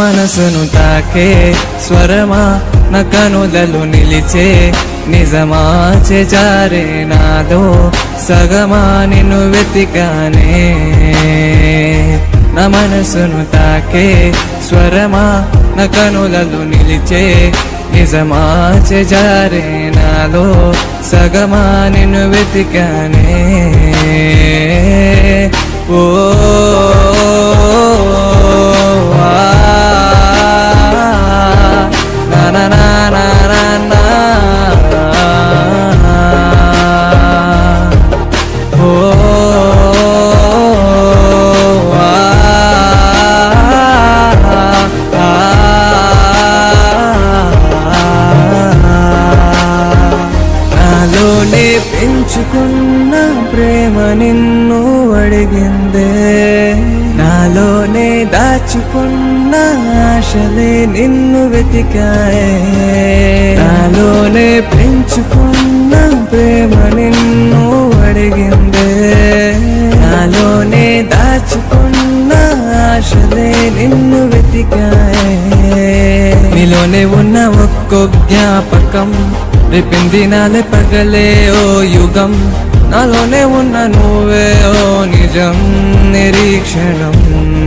మనసును తాకే స్వరమా నా కనులలో నిలిచే నిజమా చేజారే నాదో సగమా నిన్ను వెతికానే నా మనసును తాకే స్వరమా నా కనులలో నిలిచే నిజమా చేజారే నాలో సగమా నిన్ను వెతికానే ఓ ఆ, నా నా నా నా నా నా. ఓ ఆ, నాలోనే పెంచుకున్న ప్రేమ నిన్ను అడిగిందే నాలోనే దాచుకున్న ఆశలే నిన్ను వెతికాయే నాలోనే పెంచుకున్న ప్రేమ నిన్ను అడిగిందే నాలోనే దాచుకున్న ఆశలే నిన్ను వెతికాయే నీలోనే ఉన్న ఒక్కో జ్ఞాపకం రేపింది నాలే పగలే ఓ యుగం నాలోనే ఉన్న నువ్వే ఓ నిజం నిరీక్షణం